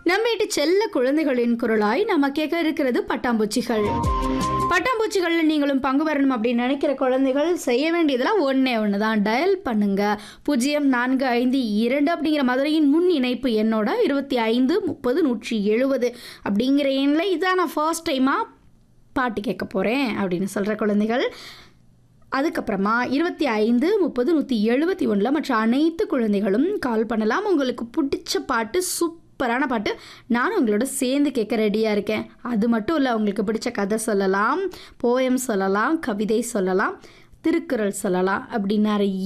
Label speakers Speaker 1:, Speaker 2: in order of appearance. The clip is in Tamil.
Speaker 1: நம்ம வீட்டு செல்ல குழந்தைகளின் குரலாய் நம்ம கேட்க இருக்கிறது பட்டாம்பூச்சிகள் பட்டாம்பூச்சிகளில் நீங்களும் பங்கு பெறணும் அப்படின்னு நினைக்கிற குழந்தைகள் செய்ய வேண்டியதெல்லாம் ஒன்றே ஒன்று தான் டயல் பண்ணுங்க பூஜ்ஜியம் நான்கு ஐந்து இரண்டு அப்படிங்கிற மதுரையின் முன் இணைப்பு என்னோட இருபத்தி ஐந்து முப்பது நூற்றி எழுபது அப்படிங்கிற எண்ணில் இதான் நான் ஃபர்ஸ்ட் டைமாக பாட்டு கேட்க போகிறேன் அப்படின்னு சொல்கிற குழந்தைகள் அதுக்கப்புறமா இருபத்தி ஐந்து முப்பது நூற்றி எழுபத்தி ஒன்றில் மற்ற அனைத்து குழந்தைகளும் கால் பண்ணலாம் உங்களுக்கு பிடிச்ச பாட்டு சூப்பரான பாட்டு நானும் உங்களோட சேர்ந்து கேட்க ரெடியாக இருக்கேன் அது மட்டும் இல்லை உங்களுக்கு பிடிச்ச கதை சொல்லலாம் போயம் சொல்லலாம் கவிதை சொல்லலாம் திருக்குறள் சொல்லலாம் அப்படி நிறைய